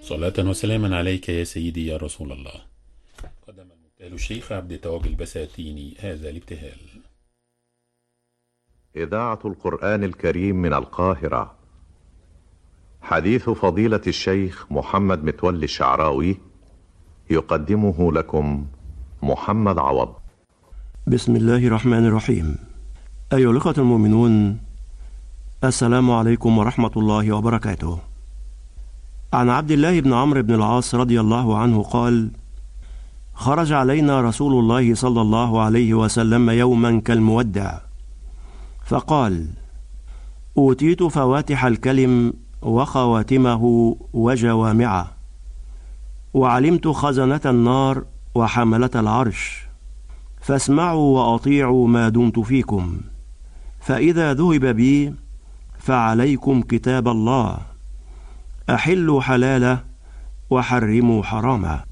صلاة وسلاما عليك يا سيدي يا رسول الله قدم المبتهل الشيخ عبد التواب البساتيني هذا الابتهال إذاعة القرآن الكريم من القاهرة حديث فضيلة الشيخ محمد متولي الشعراوي يقدمه لكم محمد عوض بسم الله الرحمن الرحيم أيها الأخوة المؤمنون السلام عليكم ورحمة الله وبركاته عن عبد الله بن عمرو بن العاص رضي الله عنه قال خرج علينا رسول الله صلى الله عليه وسلم يوما كالمودع فقال اوتيت فواتح الكلم وخواتمه وجوامعه وعلمت خزنه النار وحمله العرش فاسمعوا واطيعوا ما دمت فيكم فاذا ذهب بي فعليكم كتاب الله احلوا حلاله وحرموا حرامه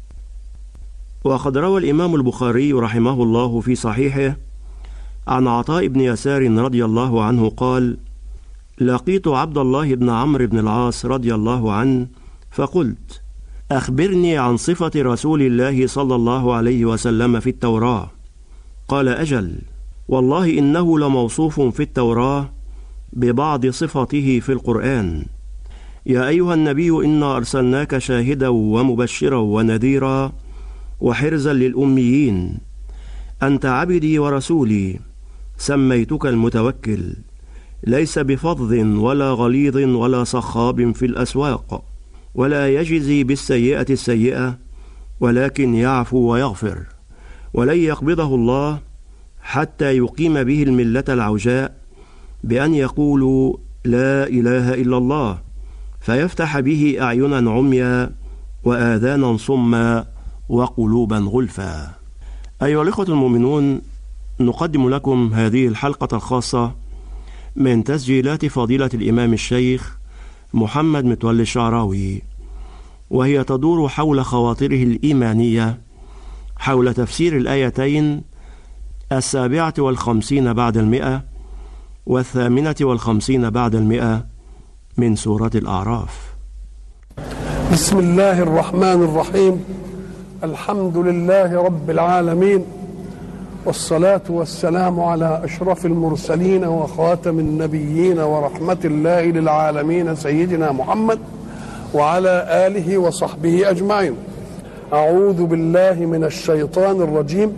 وقد روى الامام البخاري رحمه الله في صحيحه عن عطاء بن يسار رضي الله عنه قال لقيت عبد الله بن عمرو بن العاص رضي الله عنه فقلت اخبرني عن صفه رسول الله صلى الله عليه وسلم في التوراه قال اجل والله انه لموصوف في التوراه ببعض صفته في القران يا ايها النبي انا ارسلناك شاهدا ومبشرا ونذيرا وحرزا للاميين انت عبدي ورسولي سميتك المتوكل ليس بفظ ولا غليظ ولا صخاب في الاسواق ولا يجزي بالسيئه السيئه ولكن يعفو ويغفر ولن يقبضه الله حتى يقيم به المله العوجاء بان يقولوا لا اله الا الله فيفتح به اعينا عميا واذانا صما وقلوبا غلفا ايها الاخوه المؤمنون نقدم لكم هذه الحلقه الخاصه من تسجيلات فضيله الامام الشيخ محمد متولي الشعراوي وهي تدور حول خواطره الايمانيه حول تفسير الايتين السابعه والخمسين بعد المئه والثامنه والخمسين بعد المئه من سوره الاعراف بسم الله الرحمن الرحيم الحمد لله رب العالمين والصلاة والسلام على أشرف المرسلين وخاتم النبيين ورحمة الله للعالمين سيدنا محمد وعلى آله وصحبه أجمعين أعوذ بالله من الشيطان الرجيم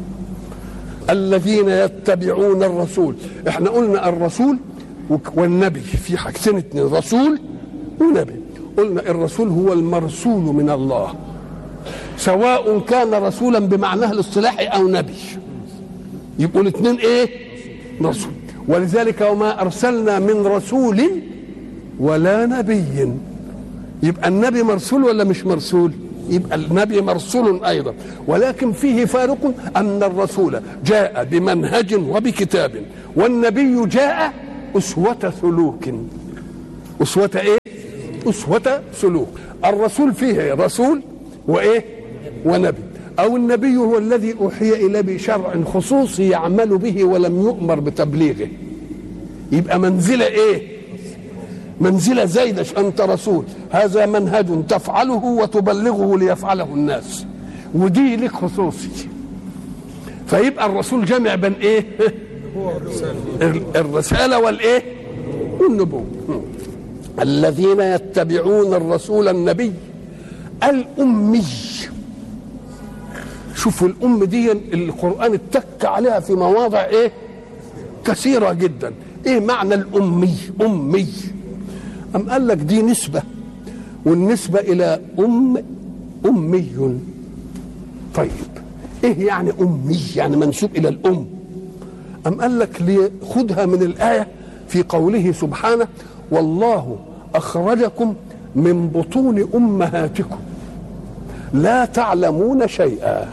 الذين يتبعون الرسول احنا قلنا الرسول والنبي في حاجتين اتنين رسول ونبي قلنا الرسول هو المرسول من الله سواء كان رسولا بمعناه الاصطلاحي او نبي يبقوا الاثنين ايه رسول ولذلك وما ارسلنا من رسول ولا نبي يبقى النبي مرسول ولا مش مرسول يبقى النبي مرسول ايضا ولكن فيه فارق ان الرسول جاء بمنهج وبكتاب والنبي جاء اسوه سلوك اسوه ايه اسوه سلوك الرسول فيه رسول وايه ونبي او النبي هو الذي اوحي اليه بشرع خصوصي يعمل به ولم يؤمر بتبليغه يبقى منزله ايه منزله زايده انت رسول هذا منهج تفعله وتبلغه ليفعله الناس ودي لك خصوصي فيبقى الرسول جمع بين ايه الرساله والايه والنبوه الذين يتبعون الرسول النبي الأمي شوفوا الأم دي القرآن اتك عليها في مواضع إيه كثيرة جدا إيه معنى الأمي أمي أم قال لك دي نسبة والنسبة إلى أم أمي طيب إيه يعني أمي يعني منسوب إلى الأم أم قال لك خدها من الآية في قوله سبحانه والله أخرجكم من بطون امهاتكم لا تعلمون شيئا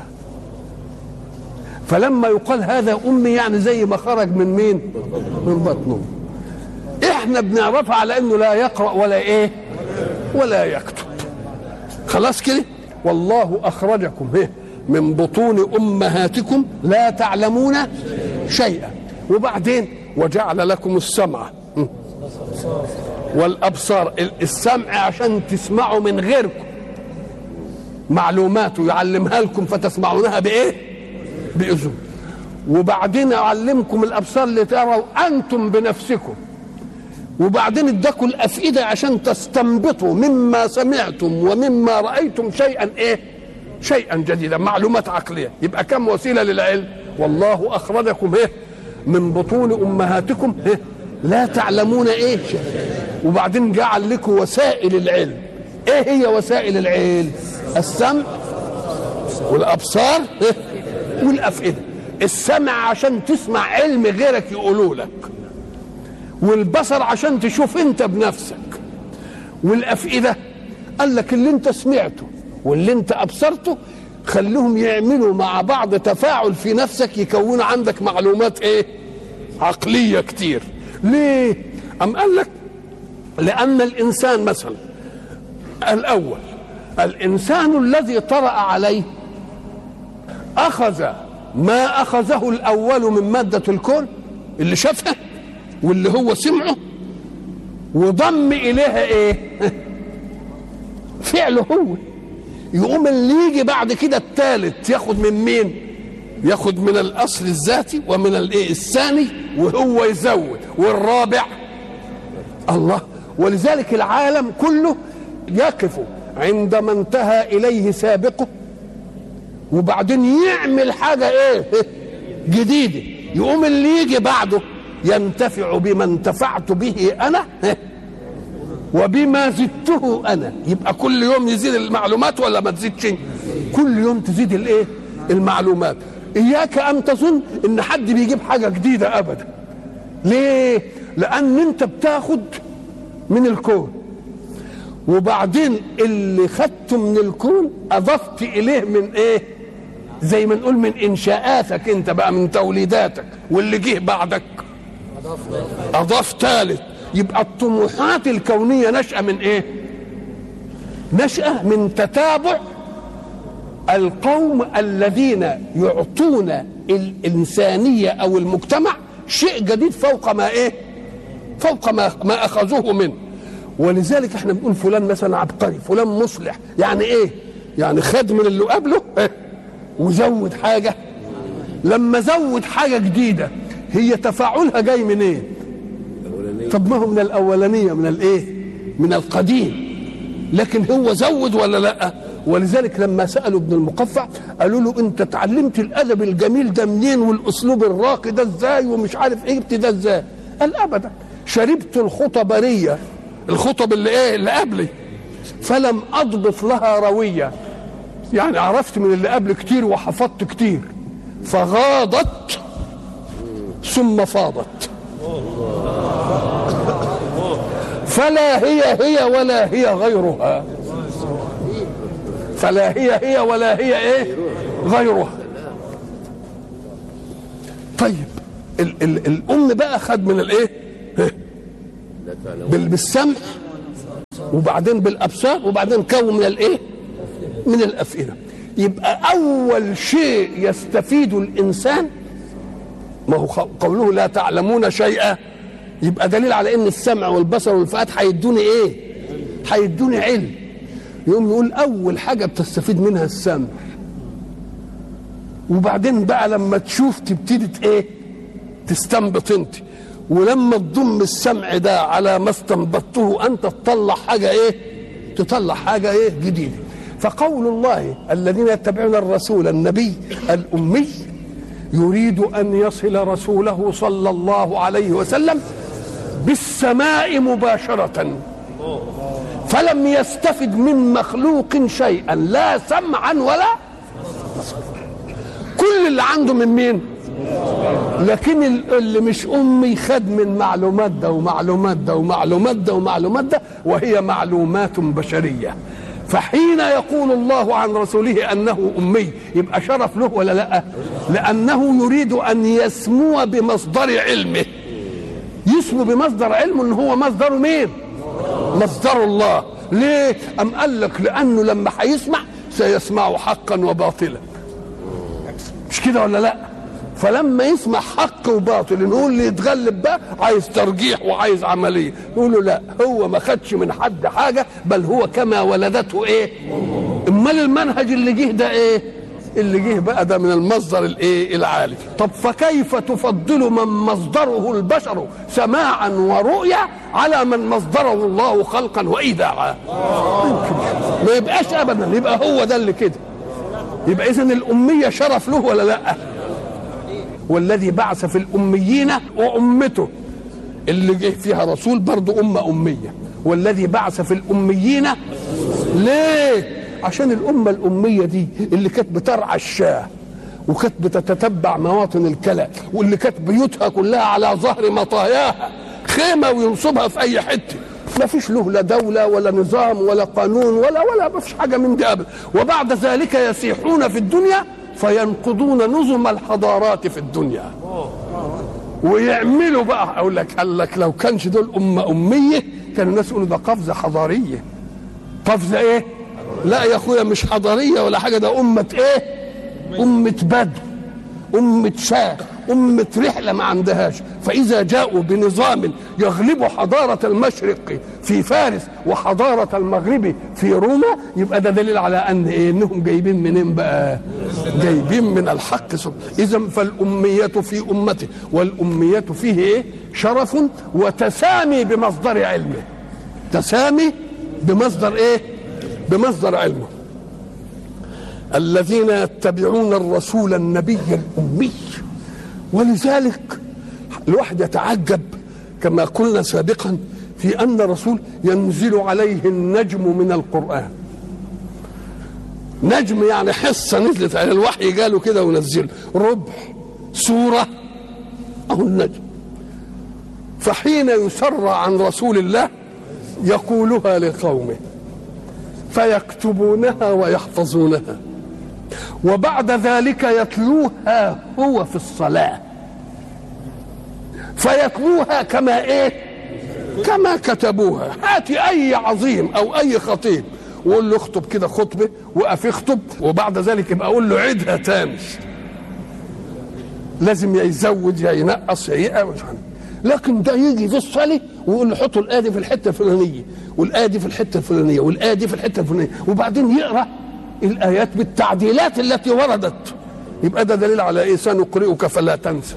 فلما يقال هذا امي يعني زي ما خرج من مين من بطنه احنا بنعرفها على انه لا يقرا ولا ايه ولا يكتب خلاص كده والله اخرجكم إيه؟ من بطون امهاتكم لا تعلمون شيئا وبعدين وجعل لكم السمع والابصار السمع عشان تسمعوا من غيركم معلوماته يعلمها لكم فتسمعونها بايه باذن وبعدين يعلمكم الابصار لتروا انتم بنفسكم وبعدين اداكم الافئده عشان تستنبطوا مما سمعتم ومما رايتم شيئا ايه شيئا جديدا معلومات عقليه يبقى كم وسيله للعلم والله اخرجكم ايه من بطون امهاتكم ايه لا تعلمون ايه وبعدين جعل لكم وسائل العلم ايه هي وسائل العلم السمع والابصار إيه؟ والافئده السمع عشان تسمع علم غيرك يقولوا لك والبصر عشان تشوف انت بنفسك والافئده قال لك اللي انت سمعته واللي انت ابصرته خليهم يعملوا مع بعض تفاعل في نفسك يكونوا عندك معلومات ايه عقليه كتير ليه ام قال لك لان الانسان مثلا الاول الانسان الذي طرا عليه اخذ ما اخذه الاول من ماده الكون اللي شافها واللي هو سمعه وضم اليها ايه فعله هو يقوم اللي يجي بعد كده الثالث ياخد من مين ياخد من الاصل الذاتي ومن الايه الثاني وهو يزود والرابع الله ولذلك العالم كله يقف عندما انتهى اليه سابقه وبعدين يعمل حاجه ايه جديده يقوم اللي يجي بعده ينتفع بما انتفعت به انا وبما زدته انا يبقى كل يوم يزيد المعلومات ولا ما تزيدش كل يوم تزيد الايه المعلومات اياك ان تظن ان حد بيجيب حاجه جديده ابدا ليه لان انت بتاخد من الكون وبعدين اللي خدته من الكون اضفت اليه من ايه زي ما نقول من انشاءاتك انت بقى من توليداتك واللي جه بعدك اضاف ثالث يبقى الطموحات الكونيه نشأة من ايه نشأة من تتابع القوم الذين يعطون الإنسانية أو المجتمع شيء جديد فوق ما إيه فوق ما, ما أخذوه منه ولذلك احنا بنقول فلان مثلا عبقري فلان مصلح يعني ايه يعني خد من اللي قبله إيه؟ وزود حاجة لما زود حاجة جديدة هي تفاعلها جاي من ايه طب ما هو من الاولانيه من الايه من القديم لكن هو زود ولا لا ولذلك لما سالوا ابن المقفع قالوا له انت اتعلمت الادب الجميل ده منين والاسلوب الراقي ده ازاي ومش عارف ايه جبت ده ازاي قال ابدا شربت الخطبريه الخطب اللي ايه اللي قبلي فلم اضبط لها رويه يعني عرفت من اللي قبل كتير وحفظت كتير فغاضت ثم فاضت فلا هي هي ولا هي غيرها فلا هي هي ولا هي ايه غيرها طيب ال ال الام بقى خد من الايه بال- بالسمع وبعدين بالابصار وبعدين كون من الايه من الافئده يبقى اول شيء يستفيد الانسان ما هو خ- قوله لا تعلمون شيئا يبقى دليل على ان السمع والبصر والفؤاد هيدوني ايه هيدوني علم يقوم يقول اول حاجه بتستفيد منها السمع وبعدين بقى لما تشوف تبتدي ت- ايه تستنبط انت ولما تضم السمع ده على ما استنبطته انت تطلع حاجه ايه تطلع حاجه ايه جديده فقول الله الذين يتبعون الرسول النبي الامي يريد ان يصل رسوله صلى الله عليه وسلم بالسماء مباشره فلم يستفد من مخلوق شيئا لا سمعا ولا كل اللي عنده من مين لكن ال- اللي مش امي خد من معلومات ده ومعلومات ده ومعلومات ده ومعلومات ده وهي معلومات بشريه فحين يقول الله عن رسوله انه امي يبقى شرف له ولا لا لانه يريد ان يسمو بمصدر علمه يسمو بمصدر علمه ان هو مصدره مين مصدر الله ليه ام قال لك لانه لما هيسمع سيسمع حقا وباطلا مش كده ولا لا فلما يسمع حق وباطل نقول اللي يتغلب بقى عايز ترجيح وعايز عمليه نقول له لا هو ما خدش من حد حاجه بل هو كما ولدته ايه امال المنهج اللي جه ده ايه اللي جه بقى ده من المصدر الايه العالي طب فكيف تفضل من مصدره البشر سماعا ورؤيا على من مصدره الله خلقا وايداعا ما يبقاش ابدا يبقى هو ده اللي كده يبقى اذا الاميه شرف له ولا لا والذي بعث في الاميين وامته اللي جه فيها رسول برضه امه اميه والذي بعث في الاميين ليه عشان الامه الاميه دي اللي كانت بترعى الشاه وكانت بتتتبع مواطن الكلى واللي كانت بيوتها كلها على ظهر مطاياها خيمه وينصبها في اي حته ما فيش له لا دولة ولا نظام ولا قانون ولا ولا ما فيش حاجة من دي أبدا وبعد ذلك يسيحون في الدنيا فينقضون نظم الحضارات في الدنيا ويعملوا بقى اقول لك قال لك لو كانش دول امه اميه كان الناس يقولوا ده قفزه حضاريه قفزه ايه؟ لا يا اخويا مش حضاريه ولا حاجه ده امه ايه؟ امه بدو أمة شاه أمة رحلة ما عندهاش فإذا جاءوا بنظام يغلب حضارة المشرق في فارس وحضارة المغرب في روما يبقى ده دليل على أن إيه إنهم جايبين منين بقى جايبين من الحق إذا فالأمية في أمته والأمية فيه إيه شرف وتسامي بمصدر علمه تسامي بمصدر إيه بمصدر علمه الذين يتبعون الرسول النبي الأمي ولذلك الواحد يتعجب كما قلنا سابقا في أن الرسول ينزل عليه النجم من القرآن نجم يعني حصة نزلت على الوحي قالوا كده ونزل ربع سورة أو النجم فحين يسر عن رسول الله يقولها لقومه فيكتبونها ويحفظونها وبعد ذلك يتلوها هو في الصلاة فيتلوها كما ايه كما كتبوها هات اي عظيم او اي خطيب وقول له اخطب كده خطبه وقف اخطب وبعد ذلك يبقى اقول له عيدها تاني لازم يا يزود يا ينقص يا يقى لكن ده يجي في الصلاه ويقول له حطوا الايه دي في الحته الفلانيه والايه دي في الحته الفلانيه والايه دي في الحته الفلانيه وبعدين يقرا الايات بالتعديلات التي وردت يبقى ده دليل على ايه سنقرئك فلا تنسى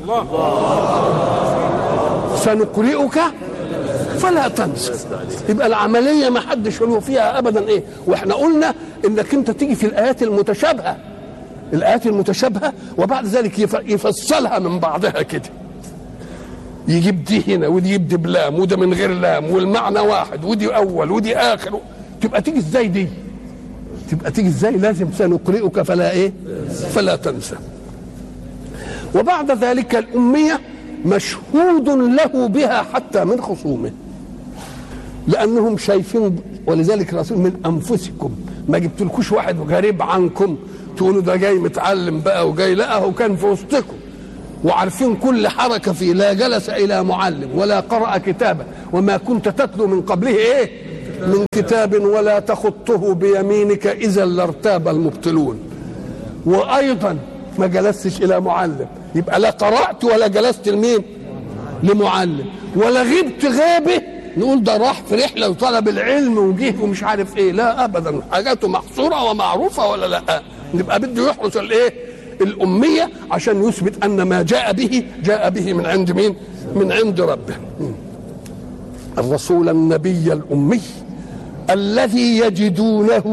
سنقرئك فلا تنسى يبقى العمليه ما حدش له فيها ابدا ايه واحنا قلنا انك انت تيجي في الايات المتشابهه الايات المتشابهه وبعد ذلك يفصلها من بعضها كده يجيب دي هنا ودي يجيب دي بلام وده من غير لام والمعنى واحد ودي اول ودي اخر تبقى تيجي ازاي دي تبقى تيجي ازاي لازم سنقرئك فلا ايه فلا تنسى وبعد ذلك الأمية مشهود له بها حتى من خصومه لأنهم شايفين ولذلك الرسول من أنفسكم ما جبتلكوش واحد غريب عنكم تقولوا ده جاي متعلم بقى وجاي لا هو كان في وسطكم وعارفين كل حركة فيه لا جلس إلى معلم ولا قرأ كتابا وما كنت تتلو من قبله إيه من كتاب ولا تخطه بيمينك إذا لارتاب المبطلون وأيضا ما جلستش إلى معلم يبقى لا قرأت ولا جلست لمين لمعلم ولا غبت غيبة نقول ده راح في رحلة وطلب العلم وجه ومش عارف ايه لا ابدا حاجاته محصورة ومعروفة ولا لا يبقى بده يحرس الايه الأمية عشان يثبت أن ما جاء به جاء به من عند مين من عند ربه الرسول النبي الأمي الذي يجدونه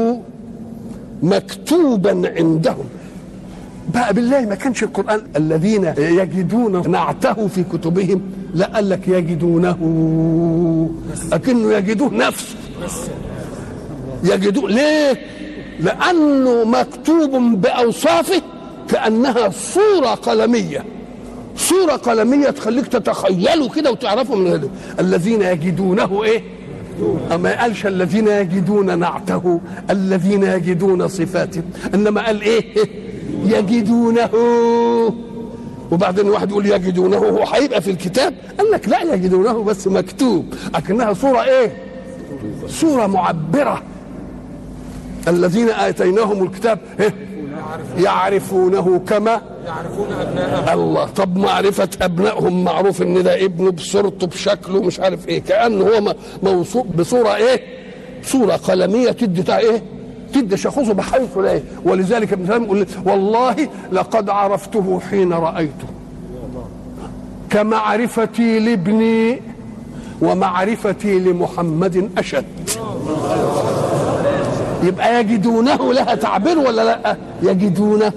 مكتوبا عندهم بقى بالله ما كانش القرآن الذين يجدون نعته في كتبهم لا قال لك يجدونه أكنه يجدوه نفسه يجدوه ليه لأنه مكتوب بأوصافه كأنها صورة قلمية صورة قلمية تخليك تتخيلوا كده وتعرفوا من هذا الذين يجدونه ايه أما قالش الذين يجدون نعته الذين يجدون صفاته إنما قال إيه يجدونه وبعدين واحد يقول يجدونه هو هيبقى في الكتاب قال لك لا يجدونه بس مكتوب لكنها صورة إيه صورة معبرة الذين آتيناهم الكتاب إيه؟ يعرفونه كما يعرفون أبناءهم الله طب معرفة أبنائهم معروف إن ده ابنه بصورته بشكله مش عارف إيه كأنه هو م- موصوف بصورة إيه صورة قلمية تدي تع- إيه تدي شخصه بحيث لا إيه ولذلك ابن سلام يقول والله لقد عرفته حين رأيته كمعرفتي لابني ومعرفتي لمحمد أشد يبقى يجدونه لها تعبير ولا لا يجدونه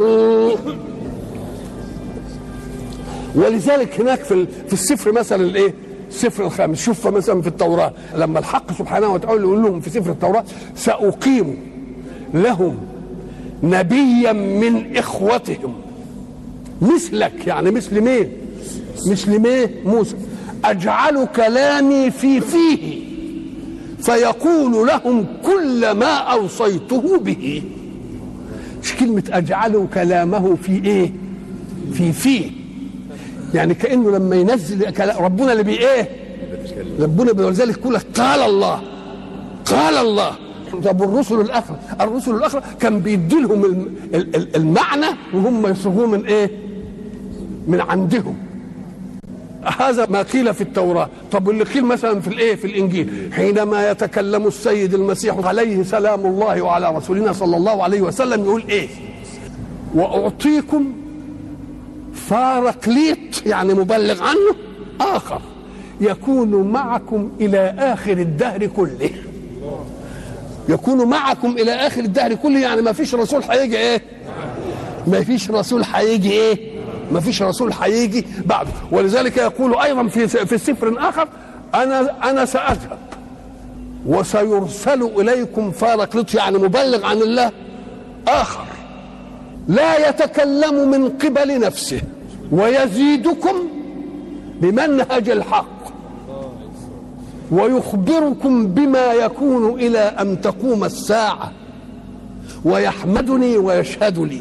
ولذلك هناك في ال- في السفر مثلا الايه السفر الخامس شوف مثلا في التوراة لما الحق سبحانه وتعالى يقول لهم في سفر التوراة سأقيم لهم نبيا من إخوتهم مثلك يعني مثل مين مثل مين موسى أجعل كلامي في فيه فيقول لهم كل ما أوصيته به مش كلمة أجعل كلامه في إيه في فيه يعني كأنه لما ينزل كلام ربنا اللي بي إيه ربنا بي- ولذلك يقول لك قال الله قال الله طب الرسل الاخرى الرسل الاخرى كان بيدي لهم الم- ال- ال- المعنى وهم يصوغوه من ايه من عندهم هذا ما قيل في التوراة طب واللي قيل مثلا في الايه في الانجيل حينما يتكلم السيد المسيح عليه سلام الله وعلى رسولنا صلى الله عليه وسلم يقول ايه واعطيكم فارقليط يعني مبلغ عنه اخر يكون معكم الى اخر الدهر كله يكون معكم الى اخر الدهر كله يعني ما فيش رسول هيجي ايه ما فيش رسول هيجي ايه ما فيش رسول هيجي بعده ولذلك يقول ايضا في في سفر اخر انا انا ساذهب وسيرسل اليكم فارقلط يعني مبلغ عن الله اخر لا يتكلم من قبل نفسه ويزيدكم بمنهج الحق ويخبركم بما يكون الى ان تقوم الساعه ويحمدني ويشهد لي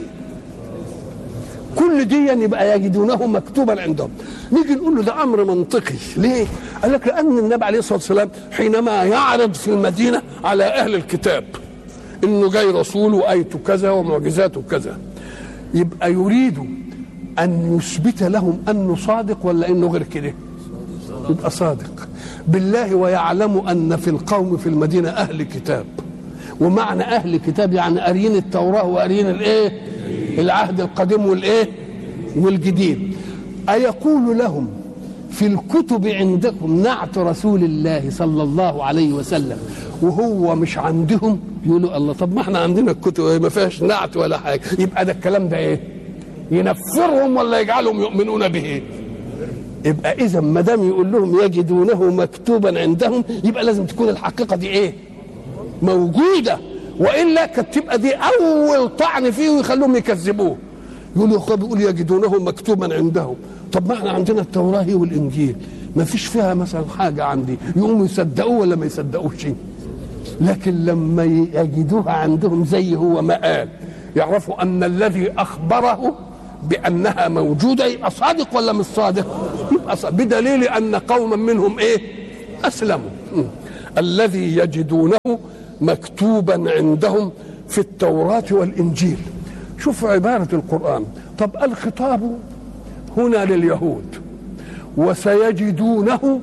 كل دي يبقى يجدونه مكتوبا عندهم نيجي نقول له ده امر منطقي ليه قال لك لان النبي عليه الصلاه والسلام حينما يعرض في المدينه على اهل الكتاب انه جاي رسول وايته كذا ومعجزاته كذا يبقى يريد ان يثبت لهم انه صادق ولا انه غير كده يبقى صادق بالله ويعلم ان في القوم في المدينه اهل كتاب ومعنى اهل كتاب يعني قاريين التوراه وقاريين الايه العهد القديم والايه والجديد ايقول لهم في الكتب عندكم نعت رسول الله صلى الله عليه وسلم وهو مش عندهم يقولوا الله طب ما احنا عندنا الكتب ما فيهاش نعت ولا حاجه يبقى ده الكلام ده ايه ينفرهم ولا يجعلهم يؤمنون به يبقى اذا ما دام يقول لهم يجدونه مكتوبا عندهم يبقى لازم تكون الحقيقه دي ايه موجوده والا كانت تبقى دي اول طعن فيه ويخلوهم يكذبوه يقولوا هو بيقول يجدونه مكتوبا عندهم طب ما احنا عندنا التوراه والانجيل ما فيش فيها مثلا حاجه عندي يقوموا يصدقوه ولا ما يصدقوش لكن لما يجدوها عندهم زي هو ما قال يعرفوا ان الذي اخبره بانها موجوده يبقى صادق ولا مش صادق؟ يبقى صادق بدليل ان قوما منهم ايه؟ اسلموا م. الذي يجدونه مكتوبا عندهم في التوراه والانجيل شوف عباره القران طب الخطاب هنا لليهود وسيجدونه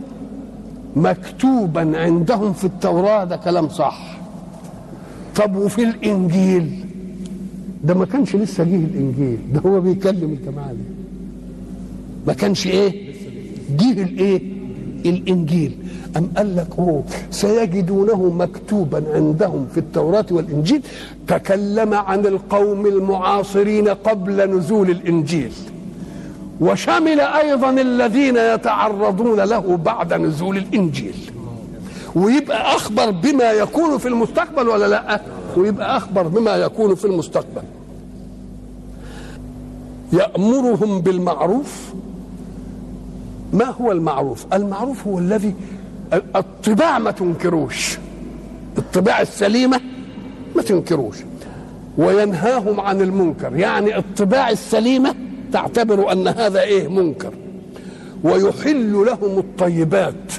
مكتوبا عندهم في التوراه ده كلام صح طب وفي الانجيل ده ما كانش لسه جه الانجيل ده هو بيكلم الجماعه دي ما كانش ايه جه الايه الانجيل ام قال لك اوه سيجدونه مكتوبا عندهم في التوراه والانجيل تكلم عن القوم المعاصرين قبل نزول الانجيل وشمل ايضا الذين يتعرضون له بعد نزول الانجيل ويبقى اخبر بما يكون في المستقبل ولا لا ويبقى اخبر بما يكون في المستقبل يامرهم بالمعروف ما هو المعروف المعروف هو الذي الطباع ما تنكروش الطباع السليمه ما تنكروش وينهاهم عن المنكر يعني الطباع السليمه تعتبر ان هذا ايه منكر ويحل لهم الطيبات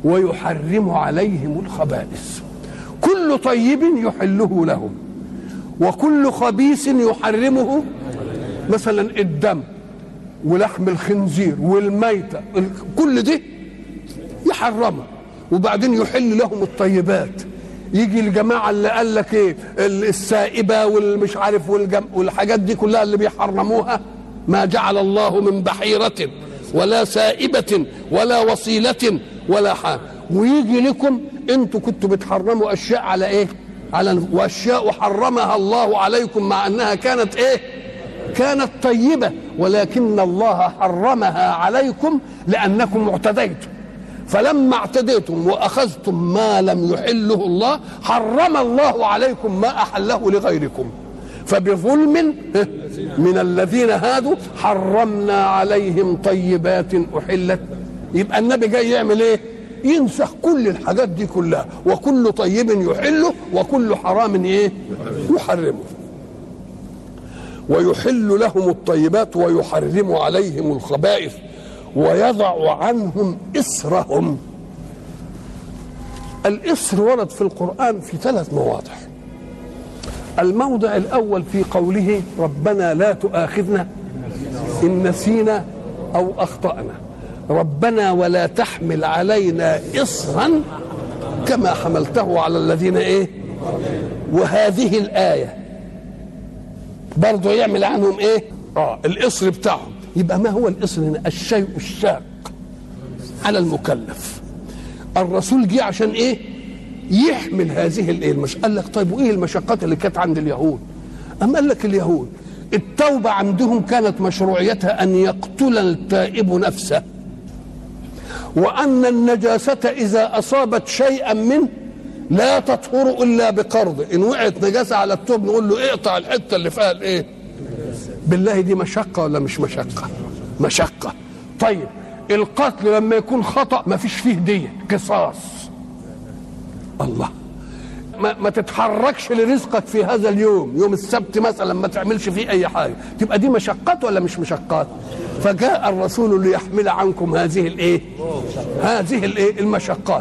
ويحرم عليهم الخبائث كل طيب يحله لهم وكل خبيث يحرمه مثلا الدم ولحم الخنزير والميتة كل دي يحرمها وبعدين يحل لهم الطيبات يجي الجماعة اللي قال لك ايه السائبة والمش عارف والجم والحاجات دي كلها اللي بيحرموها ما جعل الله من بحيرة ولا سائبة ولا وصيلة ولا حاجة ويجي لكم انتوا كنتوا بتحرموا اشياء على ايه على واشياء حرمها الله عليكم مع انها كانت ايه كانت طيبة ولكن الله حرمها عليكم لأنكم اعتديتم فلما اعتديتم وأخذتم ما لم يحله الله حرم الله عليكم ما أحله لغيركم فبظلم من الذين هادوا حرمنا عليهم طيبات أحلت يبقى النبي جاي يعمل ايه ينسخ كل الحاجات دي كلها وكل طيب يحله وكل حرام ايه يحرمه ويحل لهم الطيبات ويحرم عليهم الخبائث ويضع عنهم إسرهم الإسر ورد في القرآن في ثلاث مواضع الموضع الأول في قوله ربنا لا تؤاخذنا إن نسينا أو أخطأنا ربنا ولا تحمل علينا إصرا كما حملته على الذين إيه وهذه الآية برضه يعمل عنهم ايه اه القصر بتاعهم يبقى ما هو القصر هنا الشيء الشاق على المكلف الرسول جه عشان ايه يحمل هذه الايه المش... قال لك طيب وايه المشقات اللي كانت عند اليهود اما قال لك اليهود التوبة عندهم كانت مشروعيتها أن يقتل التائب نفسه وأن النجاسة إذا أصابت شيئا منه لا تطهر الا بقرض ان وقعت نجاسه على التوب نقول له اقطع الحته اللي فيها الايه بالله دي مشقه ولا مش مشقه مشقه طيب القتل لما يكون خطا ما فيش فيه دية قصاص الله ما, ما تتحركش لرزقك في هذا اليوم يوم السبت مثلا ما تعملش فيه اي حاجه تبقى دي مشقات ولا مش مشقات فجاء الرسول ليحمل عنكم هذه الايه هذه الايه المشقات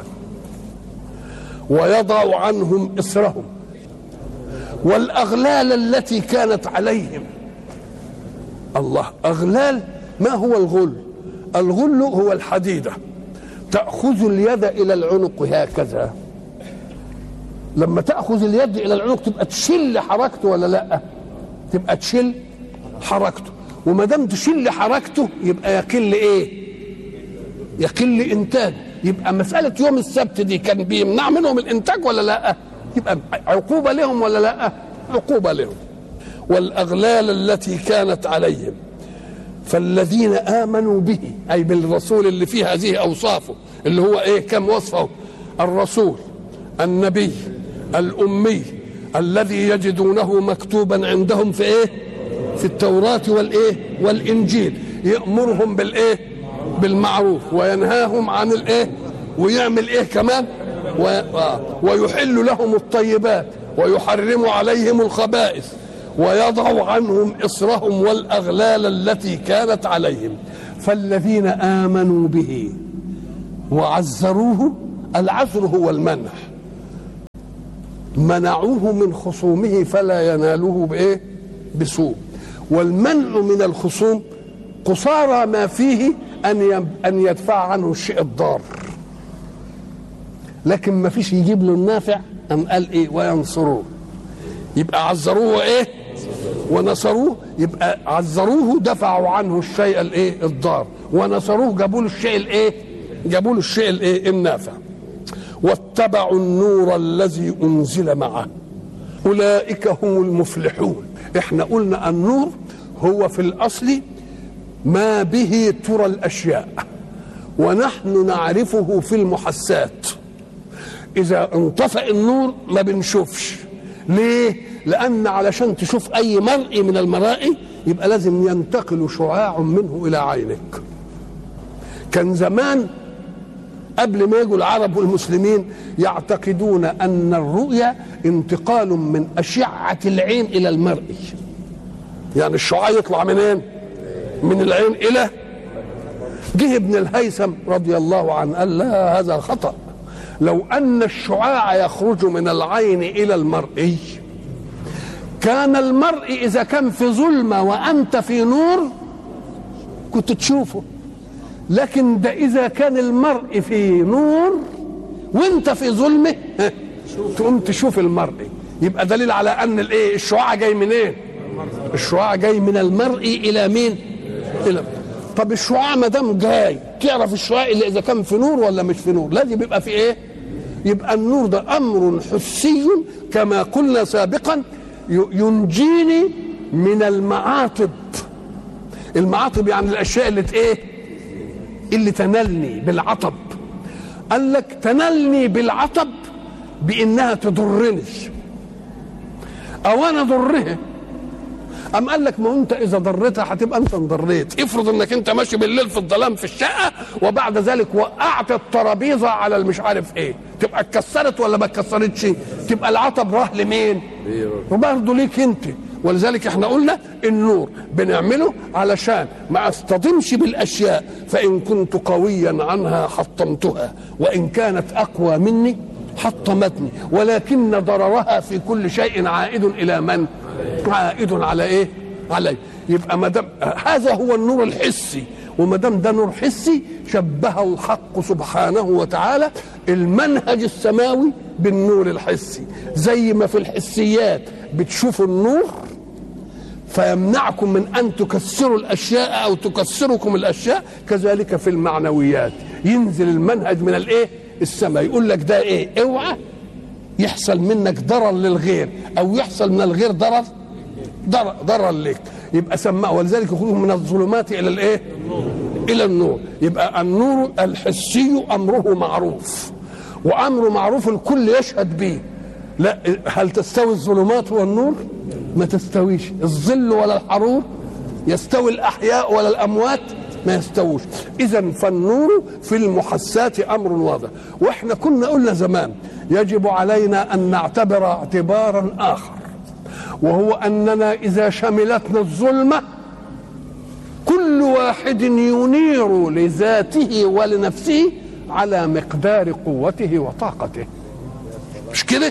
ويضع عنهم إسرهم والأغلال التي كانت عليهم الله أغلال ما هو الغل الغل هو الحديدة تأخذ اليد إلى العنق هكذا لما تأخذ اليد إلى العنق تبقى تشل حركته ولا لا تبقى تشل حركته وما دام تشل حركته يبقى يقل ايه يقل انتاج يبقى مسألة يوم السبت دي كان بيمنع منهم الإنتاج ولا لا؟ يبقى عقوبة لهم ولا لا؟ عقوبة لهم والأغلال التي كانت عليهم فالذين آمنوا به أي بالرسول اللي فيه هذه أوصافه اللي هو إيه كم وصفه الرسول النبي الأمي الذي يجدونه مكتوبا عندهم في إيه في التوراة والإيه والإنجيل يأمرهم بالإيه بالمعروف وينهاهم عن الايه ويعمل ايه كمان و... آه. ويحل لهم الطيبات ويحرم عليهم الخبائث ويضع عنهم إصرهم والأغلال التي كانت عليهم فالذين آمنوا به وعزروه العزر هو المنع منعوه من خصومه فلا يناله بإيه بسوء والمنع من الخصوم قصارى ما فيه ان ان يدفع عنه الشيء الضار لكن ما فيش يجيب له النافع ام قال ايه وينصروه يبقى عزروه ايه ونصروه يبقى عزروه دفعوا عنه الشيء الايه الضار ونصروه جابوا له الشيء الايه جابوا له الشيء الايه النافع واتبعوا النور الذي انزل معه اولئك هم المفلحون احنا قلنا النور هو في الاصل ما به ترى الاشياء ونحن نعرفه في المحسات اذا انطفأ النور ما بنشوفش ليه لان علشان تشوف اي مرئي من المرائي يبقى لازم ينتقل شعاع منه الى عينك كان زمان قبل ما يجوا العرب والمسلمين يعتقدون ان الرؤيا انتقال من اشعه العين الى المرئي يعني الشعاع يطلع منين من العين الى جه ابن الهيثم رضي الله عنه قال لا هذا خطأ لو أن الشعاع يخرج من العين إلى المرئي كان المرء اذا كان في ظلمه وانت في نور كنت تشوفه لكن ده اذا كان المرء في نور وانت في ظلمه ها، تقوم تشوف المرء يبقى دليل على ان الايه الشعاع جاي منين إيه؟ الشعاع جاي من المرء الى مين الى طب الشعاع ما دام جاي تعرف الشعاع اللي اذا كان في نور ولا مش في نور لازم يبقى في ايه يبقى النور ده امر حسي كما قلنا سابقا ي- ينجيني من المعاطب المعاطب يعني الاشياء اللي ت- ايه اللي تنلني بالعطب قال لك تنلني بالعطب بانها تضرني او انا ضرها أم قال لك ما هو انت اذا ضرتها هتبقى انت انضريت افرض انك انت ماشي بالليل في الظلام في الشقه وبعد ذلك وقعت الترابيزه على المش عارف ايه تبقى اتكسرت ولا ما اتكسرتش تبقى العطب راح لمين وبرضه ليك انت ولذلك احنا قلنا النور بنعمله علشان ما اصطدمش بالاشياء فان كنت قويا عنها حطمتها وان كانت اقوى مني حطمتني ولكن ضررها في كل شيء عائد الى من عائد على ايه علي يبقى ما دام هذا هو النور الحسي وما دام ده نور حسي شبهه الحق سبحانه وتعالى المنهج السماوي بالنور الحسي زي ما في الحسيات بتشوفوا النور فيمنعكم من ان تكسروا الاشياء او تكسركم الاشياء كذلك في المعنويات ينزل المنهج من الايه السماء يقول لك ده ايه اوعى يحصل منك ضرر للغير او يحصل من الغير ضرر ضرر, ضرر لك يبقى سماه ولذلك يقولون من الظلمات الى الايه الى النور يبقى النور الحسي امره معروف وامر معروف الكل يشهد به لا هل تستوي الظلمات والنور ما تستويش الظل ولا الحرور يستوي الاحياء ولا الاموات ما يستووش اذا فالنور في المحسات امر واضح واحنا كنا قلنا زمان يجب علينا ان نعتبر اعتبارا اخر وهو اننا اذا شملتنا الظلمه كل واحد ينير لذاته ولنفسه على مقدار قوته وطاقته مش كده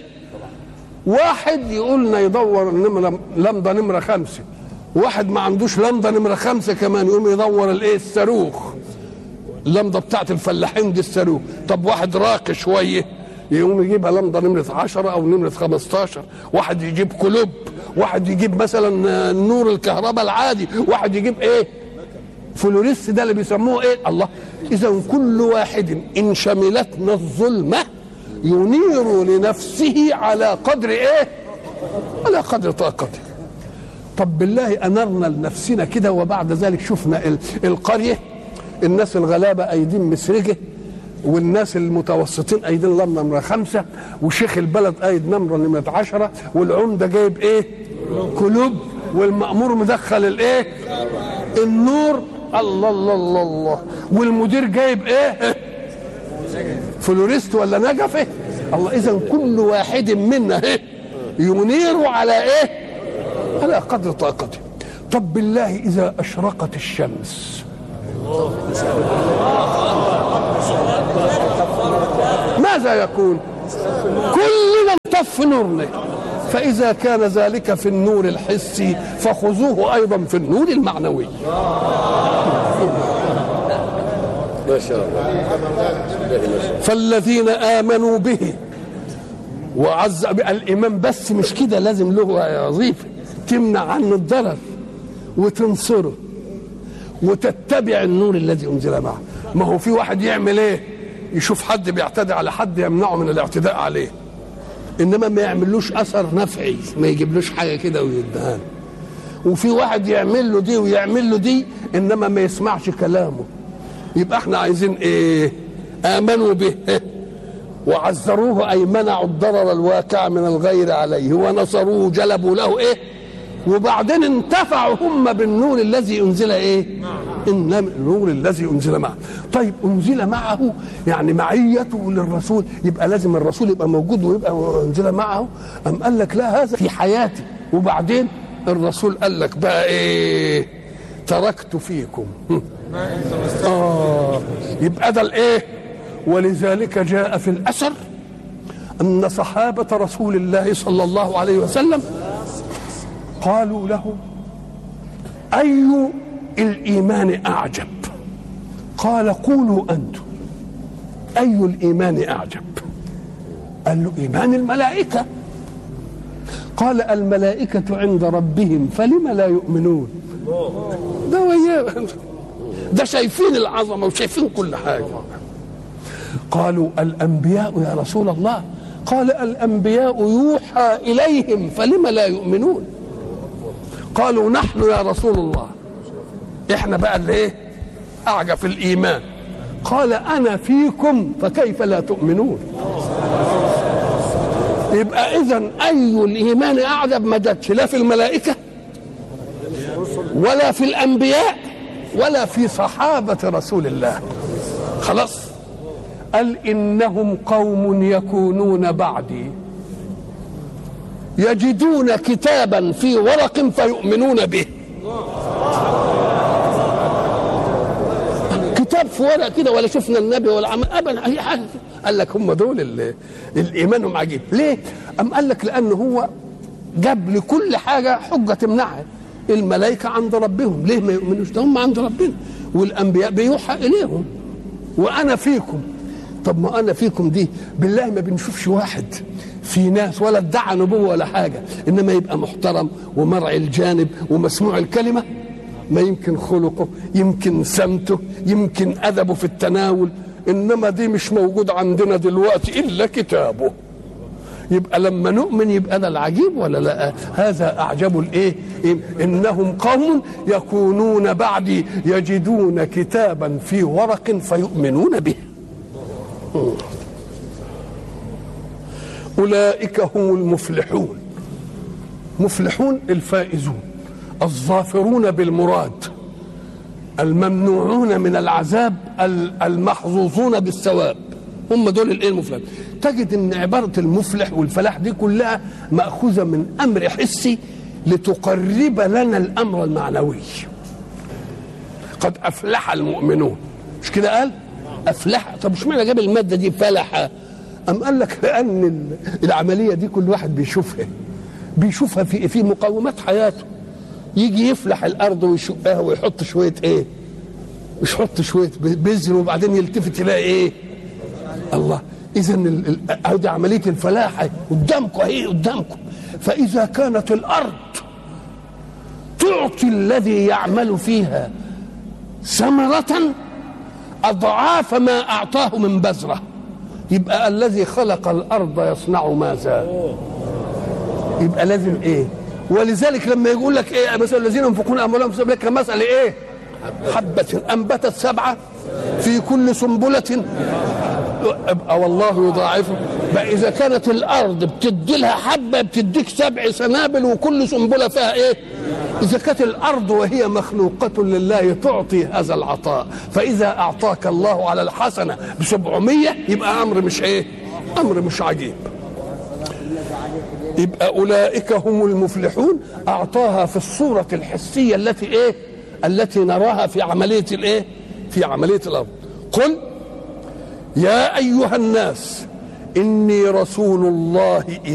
واحد يقولنا يدور النمرة لمضة نمرة خمسة واحد ما عندوش لمضة نمرة خمسة كمان يقوم يدور الايه الصاروخ اللمضة بتاعت الفلاحين دي الصاروخ طب واحد راقي شوية يقوم يجيبها لمضة نمرة عشرة أو نمرة خمستاشر واحد يجيب كلوب واحد يجيب مثلا نور الكهرباء العادي واحد يجيب ايه فلوريس ده اللي بيسموه ايه الله اذا كل واحد ان شملتنا الظلمه ينير لنفسه على قدر ايه على قدر طاقته طب بالله انرنا لنفسنا كده وبعد ذلك شفنا ال- القريه الناس الغلابه ايدين مسرجه والناس المتوسطين ايدين لمبه نمره خمسه وشيخ البلد ايد نمره نمره عشره والعمده جايب ايه؟ كلوب والمأمور مدخل الايه؟ النور الله الله الله الله والمدير جايب ايه؟ فلوريست ولا نجفه الله اذا كل واحد منا ايه ينير على ايه على قدر طاقته طب بالله اذا اشرقت الشمس ماذا يكون كلنا انطف نورنا فإذا كان ذلك في النور الحسي فخذوه أيضا في النور المعنوي ما شاء الله فالذين آمنوا به وعز الإيمان بس مش كده لازم له وظيفة تمنع عنه الضرر وتنصره وتتبع النور الذي أنزل معه ما هو في واحد يعمل ايه يشوف حد بيعتدي على حد يمنعه من الاعتداء عليه انما ما يعملوش اثر نفعي ما يجيبلوش حاجه كده ويدهان وفي واحد يعمل له دي ويعمل له دي انما ما يسمعش كلامه يبقى احنا عايزين ايه امنوا به وعزروه اي منعوا الضرر الواقع من الغير عليه ونصروه جلبوا له ايه وبعدين انتفعوا هم بالنور الذي انزل ايه إن النور الذي انزل معه طيب انزل معه يعني معيته للرسول يبقى لازم الرسول يبقى موجود ويبقى انزل معه ام قال لك لا هذا في حياتي وبعدين الرسول قال لك بقى ايه تركت فيكم آه يبقى ده الايه ولذلك جاء في الاثر ان صحابه رسول الله صلى الله عليه وسلم قالوا له أي الإيمان أعجب قال قولوا أنتم أي الإيمان أعجب قال له إيمان الملائكة قال الملائكة عند ربهم فلم لا يؤمنون ده وياه ده شايفين العظمة وشايفين كل حاجة قالوا الأنبياء يا رسول الله قال الأنبياء يوحى إليهم فلم لا يؤمنون قالوا نحن يا رسول الله احنا بقى اللي ايه اعجب في الايمان قال انا فيكم فكيف لا تؤمنون يبقى اذا اي الايمان اعجب ما جاتش لا في الملائكه ولا في الانبياء ولا في صحابه رسول الله خلاص قال انهم قوم يكونون بعدي يجدون كتابا في ورق فيؤمنون به كتاب في ورق كده ولا شفنا النبي ولا عمل ابدا اي حاجه قال لك هم دول اللي الايمانهم عجيب ليه ام قال لك لان هو جاب لكل حاجه حجه تمنعها الملائكه عند ربهم ليه ما يؤمنوش ده هم عند ربنا والانبياء بيوحى اليهم وانا فيكم طب ما انا فيكم دي بالله ما بنشوفش واحد في ناس ولا ادعى نبوه ولا حاجه انما يبقى محترم ومرعي الجانب ومسموع الكلمه ما يمكن خلقه يمكن سمته يمكن ادبه في التناول انما دي مش موجود عندنا دلوقتي الا كتابه يبقى لما نؤمن يبقى ده العجيب ولا لا هذا اعجب الايه إن- انهم قوم يكونون بعدي يجدون كتابا في ورق فيؤمنون به اولئك هم المفلحون مفلحون الفائزون الظافرون بالمراد الممنوعون من العذاب ال- المحظوظون بالثواب هم دول الايه المفلح تجد ان عباره المفلح والفلاح دي كلها ماخوذه من امر حسي لتقرب لنا الامر المعنوي قد افلح المؤمنون مش كده قال افلح طب مش معنى جاب الماده دي فلح ام قال لك لان ال- العمليه دي كل واحد بيشوفها بيشوفها في في مقومات حياته يجي يفلح الارض ويشقها ويحط شويه ايه مش يحط شويه بذر وبعدين يلتفت يلاقي ايه الله اذا ال- ال- أهو دي عمليه الفلاح أهي قدامكم اهي قدامكم فاذا كانت الارض تعطي الذي يعمل فيها ثمرة أضعاف ما أعطاه من بذرة يبقى الذي خلق الأرض يصنع ماذا يبقى لازم إيه ولذلك لما يقول لك إيه مثلا الذين ينفقون أموالهم في سبيل الله كمثل إيه حبة أنبتت سبعة في كل سنبلة ابقى والله يضاعفه بقى اذا كانت الارض بتدي لها حبه بتديك سبع سنابل وكل سنبله فيها ايه اذا كانت الارض وهي مخلوقه لله تعطي هذا العطاء فاذا اعطاك الله على الحسنه بسبعمية يبقى امر مش ايه امر مش عجيب يبقى اولئك هم المفلحون اعطاها في الصوره الحسيه التي ايه التي نراها في عمليه الايه في عمليه الارض قل يا ايها الناس اني رسول الله